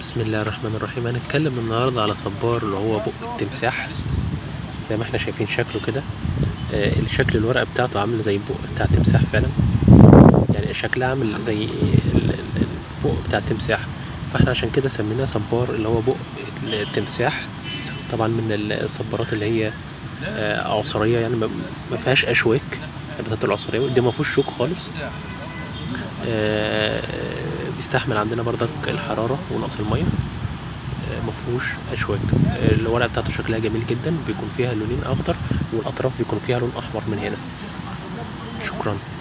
بسم الله الرحمن الرحيم هنتكلم النهارده على صبار اللي هو بق التمساح زي ما احنا شايفين شكله كده آه، الشكل الورقة بتاعته عامل زي البق بتاع التمساح فعلا يعني شكلها عامل زي ال- ال- البق بتاع التمساح فاحنا عشان كده سميناه صبار اللي هو بق التمساح طبعا من الصبارات اللي هي آه، عصرية يعني ما ما فيهاش أشواك نباتات العصرية دي ما فيهوش شوك خالص آه، بيستحمل عندنا برضك الحرارة ونقص المية آه، مفهوش أشواك آه، الورقة بتاعته شكلها جميل جدا بيكون فيها لونين أخضر والأطراف بيكون فيها لون أحمر من هنا شكرا